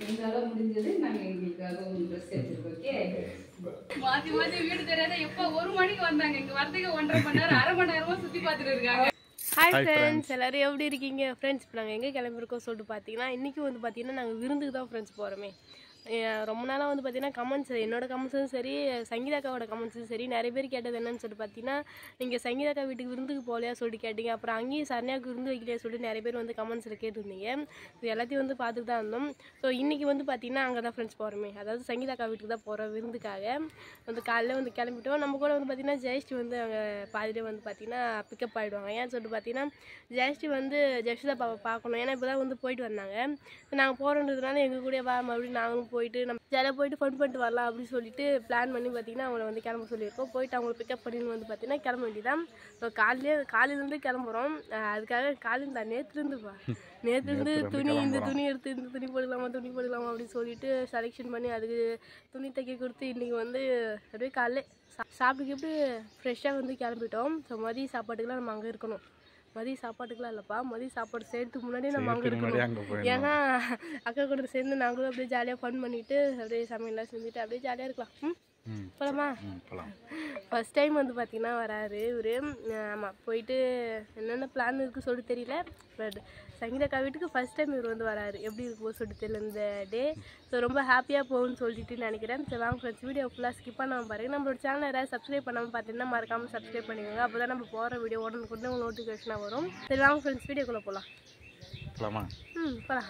எங்களால முடிஞ்சது நாங்க எங்களுக்காக ஒரு ட்ரெஸ் எடுத்துருக்கோம் ஓகே மாத்தி மாத்தி வீடு தெரியாத எப்ப ஒரு மணிக்கு வந்தாங்க இங்க வரதுக்கு ஒன்றரை மணி நேரம் அரை மணி நேரமா சுத்தி பார்த்துட்டு இருக்காங்க ஹாய் ஃப்ரெண்ட்ஸ் எல்லாரும் எப்படி இருக்கீங்க ஃப்ரெண்ட்ஸ் இப்போ நாங்கள் எங்கே கிளம்பிருக்கோம் சொல்லிட்டு பார்த்தீங்கன்னா இன்றைக்கி வந்து பார்த்தீங்கன்னா நாங்கள் விருந்துக்கு தான் ஃப்ரெண்ட்ஸ் போகிறோமே ரொம்ப நாளாக வந்து பார்த்தீங்கன்னா கமெண்ட்ஸ் என்னோட கமெண்ட்ஸும் சரி சங்கீதாக்காவோட கமெண்ட்ஸும் சரி நிறைய பேர் கேட்டது என்னன்னு சொல்லிட்டு பார்த்தீங்கன்னா நீங்கள் சங்கீதாக்கா வீட்டுக்கு விருந்துக்கு போகலையா சொல்லிட்டு கேட்டீங்க அப்புறம் அங்கேயும் சரணியாவுக்கு விருந்து வைக்கலையா சொல்லிட்டு நிறைய பேர் வந்து கமெண்ட்ஸில் கேட்டிருந்தீங்க இது எல்லாத்தையும் வந்து பார்த்துட்டு தான் இருந்தோம் ஸோ இன்றைக்கி வந்து பார்த்தீங்கன்னா அங்கே தான் ஃப்ரெண்ட்ஸ் போகிறோமே அதாவது சங்கீதாக்கா வீட்டுக்கு தான் போகிறோம் விருந்துக்காக வந்து காலையில் வந்து கிளம்பிட்டோம் நம்ம கூட வந்து பார்த்தீங்கன்னா ஜெயஸ்ரீ வந்து அங்கே பாதியிலே வந்து பார்த்தீங்கன்னா பிக்கப் ஆகிடுவாங்க ஏன்னு சொல்லிட்டு பார்த்தீங்கன்னா ஜெயஸ்ரீ வந்து ஜெயஸ்ரீதா பாப்பா பார்க்கணும் ஏன்னா இப்போ தான் வந்து போயிட்டு வந்தாங்க நாங்கள் போகிறோன்றதுனால எங்கள் கூட வா மறுபடியும் நாங்களும் போயிட்டு நம்ம ஜாலியாக போயிட்டு ஃபன் பண்ணிட்டு வரலாம் அப்படின்னு சொல்லிட்டு பிளான் பண்ணி பார்த்தீங்கன்னா அவங்கள வந்து கிளம்ப சொல்லியிருக்கோம் போயிட்டு அவங்கள பிக்கப் பண்ணின்னு வந்து பார்த்தீங்கன்னா கிளம்ப வேண்டியதான் ஸோ காலையிலே காலையிலேருந்து கிளம்புறோம் அஹ் அதுக்காக காலையில் தான் நேற்றுலேருந்துப்பா நேற்றுலேருந்து துணி இந்த துணி எடுத்து இந்த துணி போடலாமா துணி போடலாமா அப்படின்னு சொல்லிட்டு செலெக்ஷன் பண்ணி அதுக்கு துணி தைக்க கொடுத்து இன்றைக்கி வந்து அப்படியே காலைல சா சாப்பிட்டுக்கிட்டு ஃப்ரெஷ்ஷாக வந்து கிளம்பிட்டோம் ஸோ மதிய சாப்பாட்டுக்குலாம் நம்ம அங்கே இருக்கணும் மதிய சாப்பாட்டுக்குலாம் இல்லைப்பா மதிய சாப்பாடு செய்யறதுக்கு முன்னாடியே நம்ம அங்கே இருக்கணும் ஏன்னா அக்கா கூட சேர்ந்து நாங்களும் அப்படியே ஜாலியாக ஃபன் பண்ணிட்டு அப்படியே சமையல்லாம் செஞ்சுட்டு அப்படியே ஜாலியாக இருக்கலாம் ம் போலாமா ஃபர்ஸ்ட் டைம் வந்து பார்த்தீங்கன்னா வராரு இவரு ஆமாம் போயிட்டு என்னென்ன பிளான் இருக்குது சொல்லிட்டு தெரியல பட் சங்கீதக்கா வீட்டுக்கு ஃபர்ஸ்ட் டைம் இவர் வந்து வராரு எப்படி இருக்கும் சொல்லிட்டு தெரியல இந்த டே ஸோ ரொம்ப ஹாப்பியாக போகும்னு சொல்லிட்டு நினைக்கிறேன் சரி வாங்க ஃப்ரெண்ட்ஸ் வீடியோ ஃபுல்லாக ஸ்கிப் பண்ணாமல் பாருங்க நம்மளோட சேனல் யாராவது சப்ஸ்கிரைப் பண்ணாமல் பார்த்தீங்கன்னா மறக்காமல் சப்ஸ்கிரைப் பண்ணிக்கோங்க அப்போ தான் நம்ம போகிற வீடியோ உடனே கூட உங்களுக்கு நோட்டிஃபிகேஷனாக வரும் சரி வாங்க ஃப்ரெண்ட்ஸ் வீடியோக்குள்ளே போகலாம் போலாமா ம் போகலாம்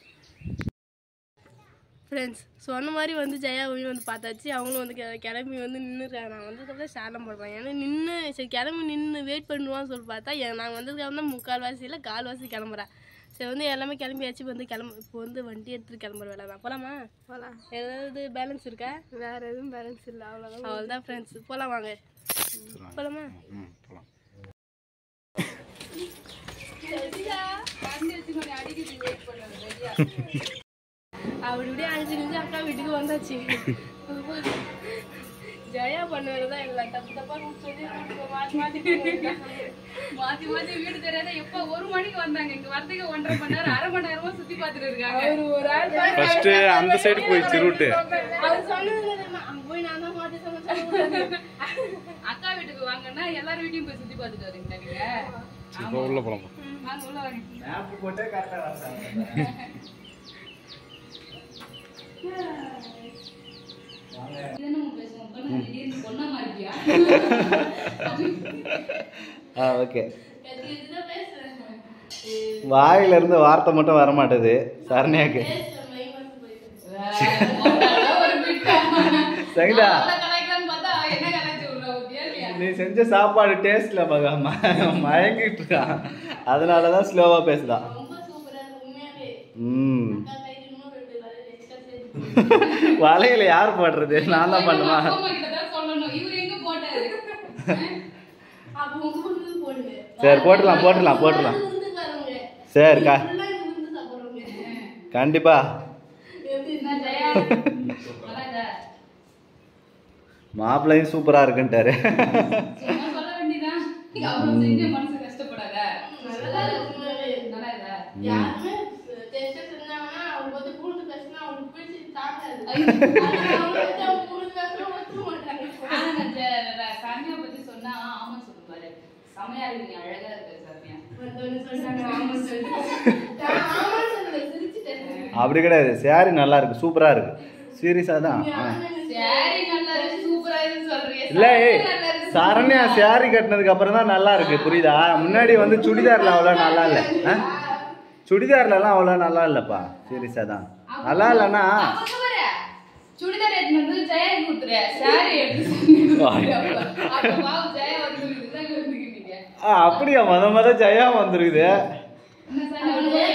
ஃப்ரெண்ட்ஸ் சொன்ன மாதிரி வந்து ஜெயாவையும் வந்து பார்த்தாச்சு அவங்களும் வந்து கெ- கிளம்பி வந்து நின்றுருக்காங்க நான் வந்ததுக்கப்புறம் சேலம் போடுவேன் ஏன்னா நின்று சரி கிளம்பி நின்று வெயிட் பண்ணுவான்னு சொல்லி பார்த்தா என் நாங்கள் வந்ததுக்கு தான் முக்கால் வாசியில் கால் வாசி கிளம்புறேன் சரி வந்து எல்லாமே கிளம்பியாச்சு வந்து கிளம்பு இப்போ வந்து வண்டி எடுத்துகிட்டு கிளம்புற வேலை தான் போகலாமா போகலாம் ஏதாவது பேலன்ஸ் இருக்கா வேறு எதுவும் பேலன்ஸ் இல்லை அவ்வளோதான் அவ்வளோதான் ஃப்ரெண்ட்ஸ் போகலாம் வாங்க போகலாமா ம் போலாம் வண்டி வச்சு கொஞ்சம் அடிக்குது வெயிட் பண்ணுறது ரெடியா அப்படி இப்படியே அஞ்சு நிமிஷம் அக்கா வீட்டுக்கு வந்தாச்சு ஜெயா பண்ணுறது தான் எங்களை தப்பு தப்பாக சொல்லி மாற்றி மாற்றி மாத்தி மாத்தி வீடு தெரியாத எப்ப ஒரு மணிக்கு வந்தாங்க இங்க வரதுக்கு ஒன்றரை மணி நேரம் அரை மணி நேரமா சுத்தி பார்த்துட்டு இருக்காங்க ஒரு ஆள் ஃபர்ஸ்ட் அந்த சைடு போயிடுச்சு ரூட்டு அவர் சொன்னது தெரியுமா? அங்க போய் நான் தான் மாற்றி சொன்னேன் அக்கா வீட்டுக்கு வாங்கன்னா எல்லார் வீட்டையும் போய் சுத்தி பார்த்துட்டு வரீங்களா நீங்க இப்போ உள்ள போலாம் வாங்க உள்ள வாங்க என்னமோ பேசுவோம் பொண்ணு திடீர்னு பொண்ணமா இருக்கியா ஆ ஓகே வாயில இருந்து வார்த்தை மட்டும் வர மாட்டேது சரண்யாக்கு ஒரு பிட்டா. சங்கீதா அவளை கலாய்க்கலாம்னு பார்த்தா என்ன கலாய்ச்சி விடுறா ஊத்தியா இல்லையா? நீ செஞ்ச சாப்பாடு டேஸ்ட்ல மகாம மயங்கிட்டு இருக்கான் அதனால தான் ஸ்லோவா பேசுதா ம் வலையில யார் போடுறது நான் தான் பண்ணுமா அப்பா அம்மா கிட்ட தான் சொல்லணும் இவர் எங்க போட்டாரு சரி போட்டுடலாம் போட்டுடலாம் போட்டுடலாம் சரி கா கண்டிப்பா என்ன ஜெயா நல்லா இதா? மாப்பிள்ளையும் சூப்பரா இருக்குன்ட்டாரு சும்மா சொல்ல வேண்டியதான் அவ்வளவு செஞ்ச மனசு கஷ்டப்படாத நல்லா இதா? ஆனா ஜெ- ர- சரண்யா பத்தி சொன்னா ஆமா சொல்லுவாரு செமையா இருக்கு நீ அழகா இருக்க சரண்யா அப்படி கிடையாது சாரி நல்லா இருக்கு சூப்பரா இருக்கு சீரியஸா தான் ஆ. சாரி நல்லா இருக்கு சூப்பரா இருக்குன்னு சொல்றியே இல்ல ஏய், சரண்யா நல்லா இருக்கு. சரண்யா சாரி கட்டினதுக்கு அப்புறம் தான் நல்லா இருக்கு புரியுதா முன்னாடி வந்து சுடிதார்ல அவ்வளோ நல்லா இல்லை ஆ? சுடிதார்லலாம் அவ்வளோ நல்லா இல்லைப்பா சீரியஸா தான் நல்லா இல்லைன்னா அவங்க பாரு, சுடிதார் எடுத்துட்டு வந்து ஜெயா கொடுத்துரு சாரி எடுத்து அப்ப பாவம் ஜெயா வந்து இதுதான் இருந்துக்கிட்டீங்க ஆ, அப்படியா மொத மொத ஜெயா வந்துருக்குது என்ன சார்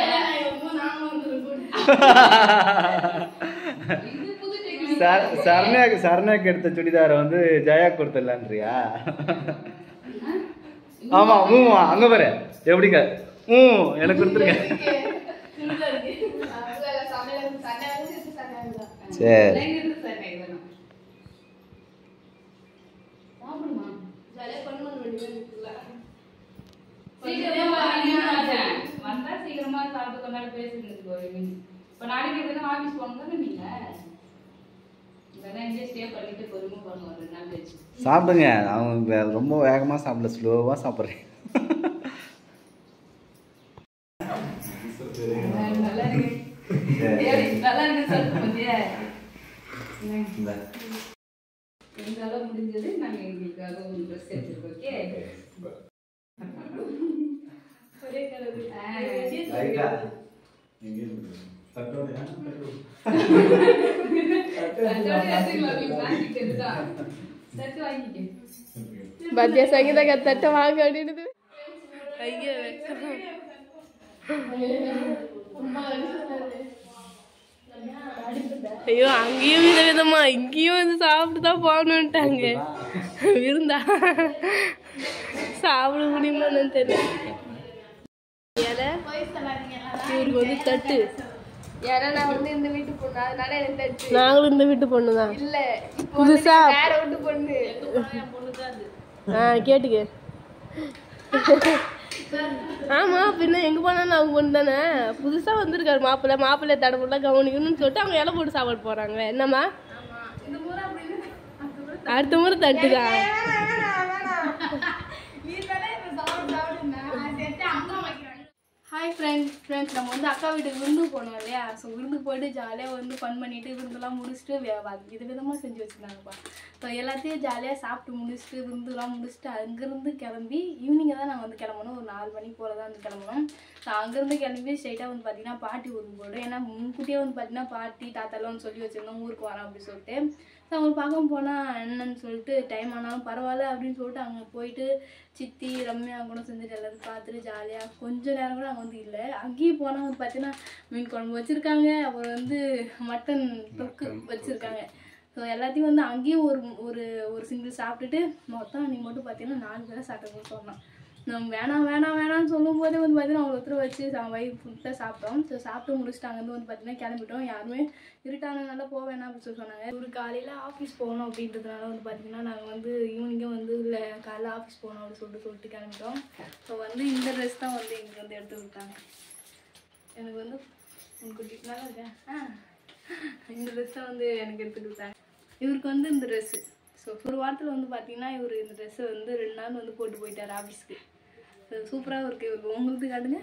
இது புது டெக்னிக் சர- சரண்யாக்கு சரண்யாக்கு எடுத்த சுடிதாரை வந்து ஜெயா கொடுத்துடலான்றியா ஆமா ஊ அங்க பாரு எப்படிங்க ஊ எனக்கு கொடுத்துருங்க சரி லைன் சார் கைதணும் சாப்பிடுமா சீக்கிரமா வரீங்கன்னு பார்த்தேன். வந்தா சீக்கிரமா சாப்பிட்டு கொஞ்ச நேரம் பேசிட்டு இருந்துட்டு போவீங்க. இப்ப நாளைக்கு நாளைக்கு தானே ஆஃபீஸ் போகணும் தானே நீங்க இதெல்லாம் இங்கே ஸ்டே பண்ணிட்டு பொறுமை பண்ணுவோம் ரெண்டு நாள் கழிச்சு சாப்பிடுங்க அவங்க ரொம்ப வேகமாக சாப்பிடல ஸ்லோவாக சாப்பிட்றேன் நல்லா இருக்கு ஏய், நல்லா இருக்கு சொல்லிட்டு பார்த்தியா? எங்களால முடிஞ்சது நாங்க எங்களுக்காக ஒரு ட்ரெஸ் எடுத்துருக்கோம் ஓகே ஒரே கலர் பத்தியா சங்கீதா தட்டை வாங்க அப்படின்னு ஐயோ ஐயோ அங்கேயும் வித விதமா இங்கேயும் வந்து சாப்பிட்டு தான் போகணுன்ட்டாங்க விருந்தா சாப்பிட முடியுமான்னு தெரியல இலை, இவருக்கு வந்து தட்டு ஏன்னா நான் வந்து இந்த வீட்டு பொண்ணு அதனால எனக்கு தச்சு நாங்களும் இந்த வீட்டு பொண்ணு தான் இல்ல புதுசா வேற வீட்டு பொண்ணு ஆ கேட்டுக்க ஆமா பின்ன எங்க போனாலும் அவங்க பொண்ணு தானே புதுசா வந்திருக்காரு மாப்பிள்ளை மாப்பிள்ளை தடவுல கவனிக்கணும்னு சொல்லிட்டு அவங்க இலை போட்டு சாப்பாடு போறாங்க என்னம்மா அடுத்த முறை தட்டுதான் ஹாய் ஃப்ரெண்ட்ஸ் ஃப்ரெண்ட்ஸ் நம்ம வந்து அக்கா வீட்டுக்கு விருந்து போனோம் இல்லையா ஸோ விருந்து போயிட்டு ஜாலியாக வந்து ஃபன் பண்ணிட்டு விருந்தெல்லாம் முடிச்சுட்டு வே- வ- வித விதமாக செஞ்சு வச்சுருந்தாங்கப்பா ஸோ எல்லாத்தையும் ஜாலியாக சாப்பிட்டு முடிச்சுட்டு விருந்துலாம் முடிச்சுட்டு அங்கேருந்து கிளம்பி ஈவினிங்காக தான் நாங்கள் வந்து கிளம்பணும் ஒரு நாலு மணி போல தான் வந்து கிளம்பணும் ஸோ அங்கேருந்து கிளம்பி ஸ்ட்ரைட்டாக வந்து பார்த்தீங்கன்னா பாட்டி ஊருக்கு போய்டும் ஏன்னா முன்கூட்டியே வந்து பார்த்தீங்கன்னா பாட்டி தாத்தாலாம் வந்து சொல்லி வச்சிருந்தோம் ஊருக்கு வரோம் அப்படின்னு சொல்லிட்டு ஸோ அவங்க பார்க்க போனால் என்னன்னு சொல்லிட்டு டைம் ஆனாலும் பரவாயில்ல அப்படின்னு சொல்லிட்டு அங்கே போயிட்டு சித்தி ரம்யா கூட செஞ்சுட்டு எல்லாத்தையும் பார்த்துட்டு ஜாலியாக கொஞ்ச நேரம் கூட அங்கே வந்து இல்லை அங்கேயும் போனால் வந்து பார்த்தீங்கன்னா மீன் குழம்பு வச்சுருக்காங்க அப்புறம் வந்து மட்டன் தொக்கு வச்சுருக்காங்க ஸோ எல்லாத்தையும் வந்து அங்கேயும் ஒரு ஒரு ஒரு சிங்கிள் சாப்பிட்டுட்டு மொத்தம் நீ மட்டும் பார்த்தீங்கன்னா நாலு பேரை சாப்பிட்டு சொன்னான் நம்ம வேணாம் வேணாம் வேணாம்னு சொல்லும் போதே வந்து பார்த்தீங்கன்னா அவங்க ஒருத்தர் வச்சு சா- வயிறு ஃபுல்லாக சாப்பிட்டோம் ஸோ சாப்பிட்டு முடிச்சுட்டு அங்கேருந்து வந்து பார்த்தீங்கன்னா கிளம்பிட்டோம் யாருமே இருட்டானதுனால போக வேணாம் அப்படின்னு சொல்லி சொன்னாங்க ஒரு காலையில் ஆஃபீஸ் போகணும் அப்படின்றதுனால வந்து பார்த்தீங்கன்னா நாங்கள் வந்து ஈவினிங்கே வந்து இல்லை காலைல ஆஃபீஸ் போகணும் அப்படின்னு சொல்லிட்டு சொல்லிட்டு கிளம்பிட்டோம் ஸோ வந்து இந்த ட்ரெஸ் தான் வந்து எங்களுக்கு வந்து எடுத்து கொடுத்தாங்க எனக்கு வந்து உன் குட்டி நல்லா இருக்கேன் ஆ இந்த ட்ரெஸ் தான் வந்து எனக்கு எடுத்து கொடுத்தாங்க இவருக்கு வந்து இந்த ட்ரெஸ்ஸு ஸோ ஒரு வாரத்தில் வந்து பார்த்தீங்கன்னா இவர் இந்த ட்ரெஸ்ஸை வந்து ரெண்டு நாள் வந்து போட்டு போயிட்டார் ஆஃபீஸ்க்கு சூப்பராக இருக்கு இவருக்கு உங்களுக்கு காட்டுங்க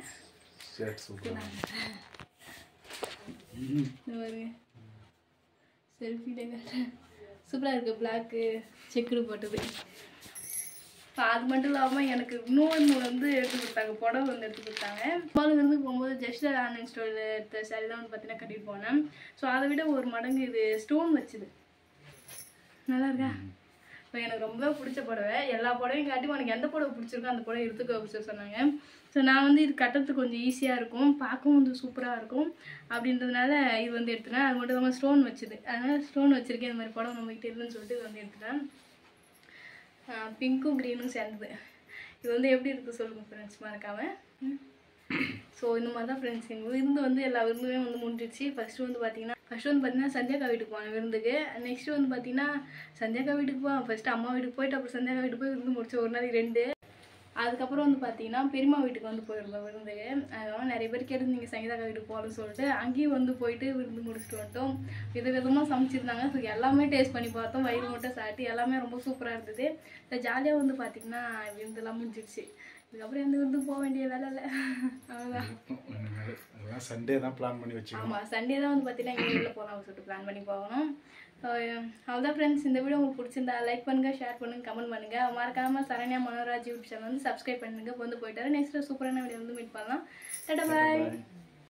இந்த பாருங்க செல்ஃபிலே காட்டுறேன் சூப்பராக இருக்குது பிளாக்கு செக்குடு போட்டது இப்போ அது மட்டும் இல்லாமல் எனக்கு இன்னொன்று வந்து எடுத்து கொடுத்தாங்க புடவை வந்து எடுத்து கொடுத்தாங்க பால் வந்து போகும்போது ஜஸ்ட் ஆன்லைன் ஸ்டோரில் எடுத்த சாரி தான் வந்து பார்த்தீங்கன்னா கட்டிட்டு போனேன் ஸோ அதை விட ஒரு மடங்கு இது ஸ்டோன் வச்சுது நல்லா இருக்கா இப்போ எனக்கு ரொம்ப பிடிச்ச புடவை எல்லா புடவையும் காட்டி உனக்கு எந்த புடவை பிடிச்சிருக்கோ அந்த புடவை எடுத்துக்கோ அப்படின்னு சொல்லி சொன்னாங்க ஸோ நான் வந்து இது கட்டுறதுக்கு கொஞ்சம் ஈஸியாக இருக்கும் பார்க்கவும் வந்து சூப்பராக இருக்கும் அப்படின்றதுனால இது வந்து எடுத்துட்டேன் அது மட்டும் இல்லாமல் ஸ்டோன் வச்சுது அதனால் ஸ்டோன் வச்சுருக்கேன் இந்த மாதிரி புடவை நம்மகிட்ட இல்லைன்னு சொல்லிட்டு இது வந்து எடுத்துட்டேன் பிங்க்கும் க்ரீனும் சேர்ந்தது இது வந்து எப்படி இருக்குது சொல்லுங்கள் ஃப்ரெண்ட்ஸ் மறக்காம ஸோ இந்த மாதிரி தான் ஃப்ரெண்ட்ஸ் எங்கள் விருந்து வந்து எல்லா விருந்துமே வந்து முடிஞ்சிடுச்சு ஃபஸ்ட்டு வந்து பார்த்தீங்கன்னா ஃபஸ்ட்டு வந்து பார்த்தீங்கன்னா சந்தியாக்கா வீட்டுக்கு போனேன் விருந்துக்கு நெக்ஸ்ட்டு வந்து பார்த்தீங்கன்னா சந்தியாக்கா வீட்டுக்கு போவேன் ஃபஸ்ட்டு அம்மா வீட்டுக்கு போயிட்டு அப்புறம் சந்தியாக்கா வீட்டுக்கு போய் விருந்து முடிச்சு ஒரு நாளைக்கு ரெண்டு அதுக்கப்புறம் வந்து பார்த்தீங்கன்னா பெரியம்மா வீட்டுக்கு வந்து போயிருந்தோம் விருந்துக்கு அதனால நிறைய பேர் கேட்டிருந்தீங்க சங்கீதாக்கா வீட்டுக்கு போகணும்னு சொல்லிட்டு அங்கேயும் வந்து போயிட்டு விருந்து முடிச்சுட்டு வந்துட்டோம் வித விதமாக சமைச்சிருந்தாங்க ஸோ எல்லாமே டேஸ்ட் பண்ணி பார்த்தோம் வயிறு மட்டும் சாப்பிட்டு எல்லாமே ரொம்ப சூப்பராக இருந்தது இந்த ஜாலியாக வந்து பார்த்தீங்கன்னா விருந்தெல்லாம் முடிஞ்சிடுச்சு இதுக்கப்புறம் எந்த விருந்து போக வேண்டிய வேலை இல்லை அவ்வளோதான் எல்லாம் சண்டே தான் பிளான் பண்ணி வச்சுக்கோங்க ஆமாம் சண்டே தான் வந்து பார்த்தீங்கன்னா எங்கள் வெளியில் போகலாம் சொல்லிட்டு பிளான் பண்ணி போகணும் ஸோ அவ்வளோதான் ஃப்ரெண்ட்ஸ் இந்த வீடியோ உங்களுக்கு பிடிச்சிருந்தா லைக் பண்ணுங்கள் ஷேர் பண்ணுங்கள் கமெண்ட் பண்ணுங்கள் மறக்காமல் சரண்யா மனோராஜ் யூடியூப் சேனல் வந்து சப்ஸ்கிரைப் பண்ணுங்க இப்போ வந்து போயிட்டாரு நெக்ஸ்ட் சூப்பரான வீடியோ வந்து மீட் பண்ணலாம் டாடா பாய்